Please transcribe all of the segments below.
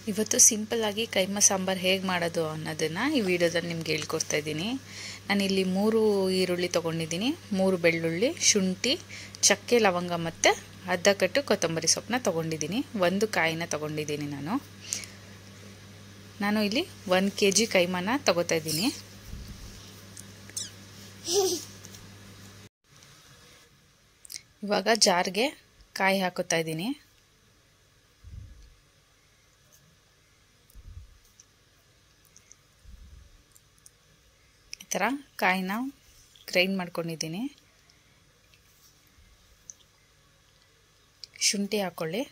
ಇವತ್ತು ಸಿಂಪಲ್ಲಾಗಿ ಕೈಮ ಸಾಂಬಾರು ಹೇಗೆ ಮಾಡೋದು ಅನ್ನೋದನ್ನು ಈ ವಿಡಿಯೋದಲ್ಲಿ ನಿಮ್ಗೆ ಹೇಳ್ಕೊಡ್ತಾ ಇದ್ದೀನಿ ನಾನಿಲ್ಲಿ ಮೂರು ಈರುಳ್ಳಿ ತೊಗೊಂಡಿದ್ದೀನಿ ಮೂರು ಬೆಳ್ಳುಳ್ಳಿ ಶುಂಠಿ ಚಕ್ಕೆ ಲವಂಗ ಮತ್ತು ಅರ್ಧ ಕಟ್ಟು ಕೊತ್ತಂಬರಿ ಸೊಪ್ಪನ್ನ ತೊಗೊಂಡಿದ್ದೀನಿ ಒಂದು ಕಾಯಿನ ತೊಗೊಂಡಿದ್ದೀನಿ ನಾನು ನಾನು ಇಲ್ಲಿ ಒಂದು ಕೆ ಜಿ ಕೈಮನ ತೊಗೋತಾ ಇದ್ದೀನಿ ಇವಾಗ ಜಾರ್ಗೆ ಕಾಯಿ ಹಾಕೋತಾ ಇದ್ದೀನಿ ಈ ಥರ ಕಾಯಿನ ಗ್ರೈಂಡ್ ಮಾಡ್ಕೊಂಡಿದ್ದೀನಿ ಶುಂಠಿ ಹಾಕ್ಕೊಳ್ಳಿ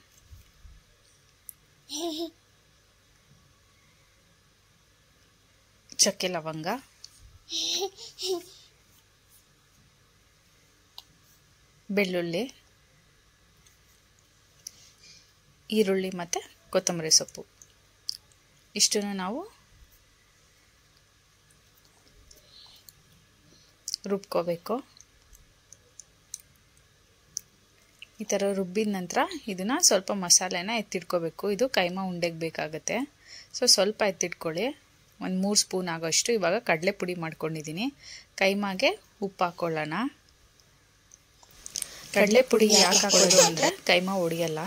ಚಕ್ಕೆ ಲವಂಗ ಬೆಳ್ಳುಳ್ಳಿ ಈರುಳ್ಳಿ ಮತ್ತು ಕೊತ್ತಂಬರಿ ಸೊಪ್ಪು ಇಷ್ಟನ್ನು ನಾವು ರುಬ್ಕೋಬೇಕು ಈ ಥರ ರುಬ್ಬಿದ ನಂತರ ಇದನ್ನು ಸ್ವಲ್ಪ ಮಸಾಲೆನ ಎತ್ತಿಟ್ಕೋಬೇಕು ಇದು ಕೈಮಾ ಉಂಡೆಗೆ ಬೇಕಾಗುತ್ತೆ ಸೊ ಸ್ವಲ್ಪ ಎತ್ತಿಟ್ಕೊಳ್ಳಿ ಒಂದು ಮೂರು ಸ್ಪೂನ್ ಆಗೋಷ್ಟು ಇವಾಗ ಕಡಲೆ ಪುಡಿ ಮಾಡ್ಕೊಂಡಿದ್ದೀನಿ ಕೈಮಾಗೆ ಉಪ್ಪು ಹಾಕ್ಕೊಳ್ಳೋಣ ಕಡಲೆ ಪುಡಿ ಯಾಕೆ ಹಾಕೋದು ಅಂದರೆ ಕೈಮಾ ಹೊಡಿಯಲ್ಲ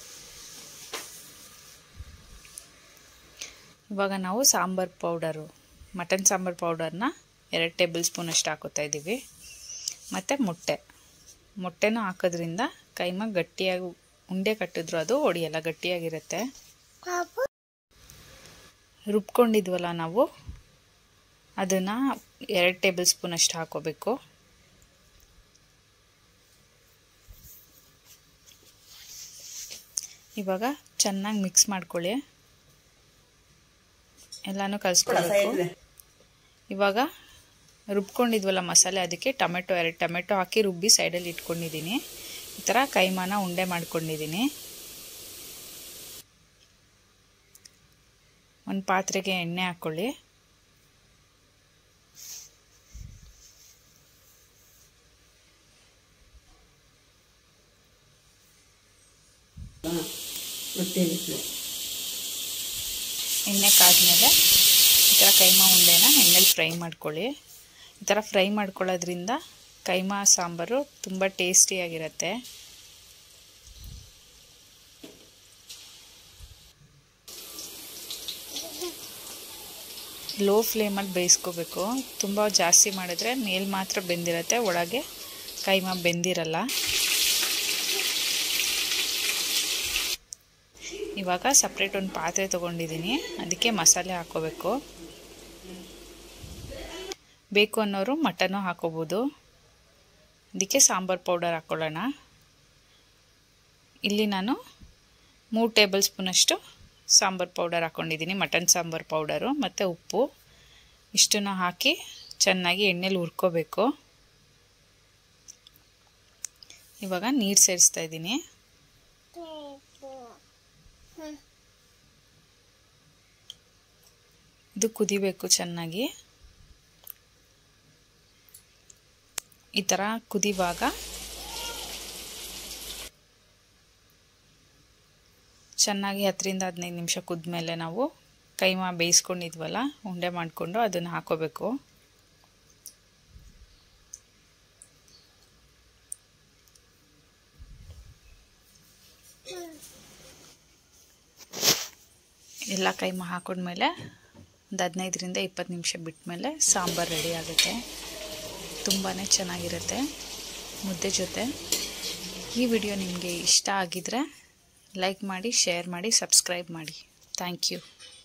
ಇವಾಗ ನಾವು ಸಾಂಬಾರ್ ಪೌಡರು ಮಟನ್ ಸಾಂಬಾರ್ ಪೌಡರ್ನ ಎರಡು ಟೇಬಲ್ ಸ್ಪೂನ್ ಅಷ್ಟು ಹಾಕೋತಾ ಇದ್ದೀವಿ ಮತ್ತು ಮೊಟ್ಟೆ ಮೊಟ್ಟೆನೂ ಹಾಕೋದ್ರಿಂದ ಕೈಮ ಗಟ್ಟಿಯಾಗಿ ಉಂಡೆ ಕಟ್ಟಿದ್ರು ಅದು ಹೊಡಿಯಲ್ಲ ಗಟ್ಟಿಯಾಗಿರುತ್ತೆ ರುಬ್ಕೊಂಡಿದ್ವಲ್ಲ ನಾವು ಅದನ್ನು ಎರಡು ಟೇಬಲ್ ಸ್ಪೂನ್ ಅಷ್ಟು ಹಾಕೋಬೇಕು ಇವಾಗ ಚೆನ್ನಾಗಿ ಮಿಕ್ಸ್ ಮಾಡ್ಕೊಳ್ಳಿ ಎಲ್ಲನೂ ಕಲಿಸ್ಕೊಳ್ಬೇಕು ಇವಾಗ ರುಬ್ಕೊಂಡಿದ್ವಲ್ಲ ಮಸಾಲೆ ಅದಕ್ಕೆ ಟೊಮೆಟೊ ಎರಡು ಟೊಮೆಟೊ ಹಾಕಿ ರುಬ್ಬಿ ಸೈಡಲ್ಲಿ ಇಟ್ಕೊಂಡಿದ್ದೀನಿ ಈ ಥರ ಕೈಮಾನ ಉಂಡೆ ಮಾಡ್ಕೊಂಡಿದ್ದೀನಿ ಒಂದು ಪಾತ್ರೆಗೆ ಎಣ್ಣೆ ಹಾಕ್ಕೊಳ್ಳಿ ಎಣ್ಣೆ ಕಾದ್ಮೇಲೆ ಈ ಥರ ಕೈಮಾ ಉಂಡೆನ ಎಣ್ಣೆಲಿ ಫ್ರೈ ಮಾಡ್ಕೊಳ್ಳಿ ಈ ಥರ ಫ್ರೈ ಮಾಡ್ಕೊಳ್ಳೋದ್ರಿಂದ ಕೈಮಾ ಸಾಂಬಾರು ತುಂಬ ಟೇಸ್ಟಿಯಾಗಿರುತ್ತೆ ಲೋ ಫ್ಲೇಮಲ್ಲಿ ಬೇಯಿಸ್ಕೋಬೇಕು ತುಂಬ ಜಾಸ್ತಿ ಮಾಡಿದ್ರೆ ಮೇಲ್ ಮಾತ್ರ ಬೆಂದಿರುತ್ತೆ ಒಳಗೆ ಕೈಮಾ ಬೆಂದಿರಲ್ಲ ಇವಾಗ ಸಪ್ರೇಟ್ ಒಂದು ಪಾತ್ರೆ ತೊಗೊಂಡಿದ್ದೀನಿ ಅದಕ್ಕೆ ಮಸಾಲೆ ಹಾಕ್ಕೋಬೇಕು ಬೇಕು ಅನ್ನೋರು ಮಟನ್ನು ಹಾಕೋಬೋದು ಅದಕ್ಕೆ ಸಾಂಬಾರು ಪೌಡರ್ ಹಾಕ್ಕೊಳ್ಳೋಣ ಇಲ್ಲಿ ನಾನು ಮೂರು ಟೇಬಲ್ ಸ್ಪೂನಷ್ಟು ಸಾಂಬಾರು ಪೌಡರ್ ಹಾಕ್ಕೊಂಡಿದ್ದೀನಿ ಮಟನ್ ಸಾಂಬಾರು ಪೌಡರು ಮತ್ತು ಉಪ್ಪು ಇಷ್ಟನ್ನು ಹಾಕಿ ಚೆನ್ನಾಗಿ ಎಣ್ಣೆಲಿ ಹುರ್ಕೋಬೇಕು ಇವಾಗ ನೀರು ಸೇರಿಸ್ತಾ ಇದ್ದೀನಿ ಇದು ಕುದಿಬೇಕು ಚೆನ್ನಾಗಿ ಈ ಥರ ಕುದಿವಾಗ ಚೆನ್ನಾಗಿ ಹತ್ತರಿಂದ ಹದಿನೈದು ನಿಮಿಷ ಕುದ್ಮೇಲೆ ನಾವು ಕೈಮಾ ಬೇಯಿಸ್ಕೊಂಡಿದ್ವಲ್ಲ ಉಂಡೆ ಮಾಡಿಕೊಂಡು ಅದನ್ನು ಹಾಕೋಬೇಕು ಎಲ್ಲ ಕೈಮಾ ಹಾಕೊಂಡ್ಮೇಲೆ ಒಂದು ಹದಿನೈದರಿಂದ ಇಪ್ಪತ್ತು ನಿಮಿಷ ಬಿಟ್ಮೇಲೆ ಸಾಂಬಾರು ರೆಡಿ ಆಗುತ್ತೆ ತುಂಬಾ ಚೆನ್ನಾಗಿರುತ್ತೆ ಮುದ್ದೆ ಜೊತೆ ಈ ವಿಡಿಯೋ ನಿಮಗೆ ಇಷ್ಟ ಆಗಿದರೆ ಲೈಕ್ ಮಾಡಿ ಶೇರ್ ಮಾಡಿ ಸಬ್ಸ್ಕ್ರೈಬ್ ಮಾಡಿ ಥ್ಯಾಂಕ್ ಯು